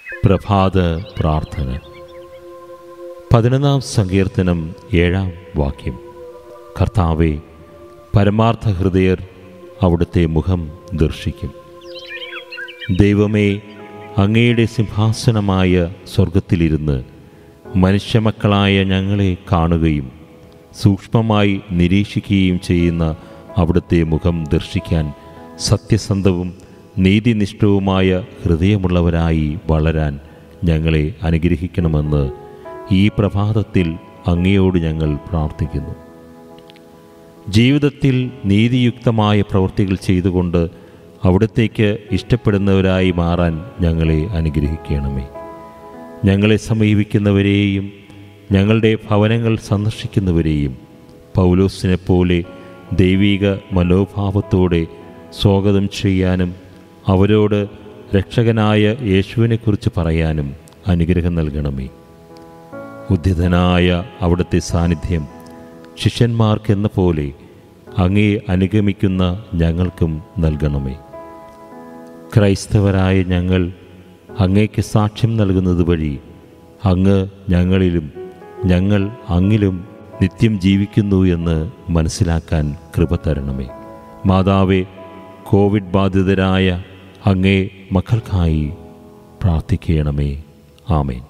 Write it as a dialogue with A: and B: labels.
A: പ്രഭാത പ്രാർത്ഥന പതിനൊന്നാം സങ്കീർത്തനം ഏഴാം വാക്യം കർത്താവെ പരമാർത്ഥ ഹൃദയർ അവിടുത്തെ മുഖം ദർശിക്കും ദൈവമേ അങ്ങയുടെ സിംഹാസനമായ സ്വർഗത്തിലിരുന്ന് മനുഷ്യമക്കളായ ഞങ്ങളെ കാണുകയും സൂക്ഷ്മമായി നിരീക്ഷിക്കുകയും ചെയ്യുന്ന അവിടുത്തെ മുഖം ദർശിക്കാൻ സത്യസന്ധവും നീതിനിഷ്ഠവുമായ ഹൃദയമുള്ളവരായി വളരാൻ ഞങ്ങളെ അനുഗ്രഹിക്കണമെന്ന് ഈ പ്രഭാതത്തിൽ അങ്ങയോട് ഞങ്ങൾ പ്രാർത്ഥിക്കുന്നു ജീവിതത്തിൽ നീതിയുക്തമായ പ്രവൃത്തികൾ ചെയ്തുകൊണ്ട് അവിടത്തേക്ക് ഇഷ്ടപ്പെടുന്നവരായി മാറാൻ ഞങ്ങളെ അനുഗ്രഹിക്കണമേ ഞങ്ങളെ സമീപിക്കുന്നവരെയും ഞങ്ങളുടെ ഭവനങ്ങൾ സന്ദർശിക്കുന്നവരെയും പൗലോസിനെ പോലെ ദൈവിക മനോഭാവത്തോടെ സ്വാഗതം ചെയ്യാനും അവരോട് രക്ഷകനായ യേശുവിനെക്കുറിച്ച് പറയാനും അനുഗ്രഹം നൽകണമേ ഉദ്ധിതനായ അവിടുത്തെ സാന്നിധ്യം ശിഷ്യന്മാർക്കെന്ന പോലെ അങ്ങേ അനുഗമിക്കുന്ന ഞങ്ങൾക്കും നൽകണമേ ക്രൈസ്തവരായ ഞങ്ങൾ അങ്ങേക്ക് സാക്ഷ്യം നൽകുന്നത് വഴി അങ്ങ് ഞങ്ങളിലും ഞങ്ങൾ അങ്ങിലും നിത്യം ജീവിക്കുന്നു എന്ന് മനസ്സിലാക്കാൻ കൃപ തരണമേ മാതാവേ കോവിഡ് ബാധിതരായ അങ്ങേ മക്കൾക്കായി പ്രാർത്ഥിക്കണമേ ആമേൻ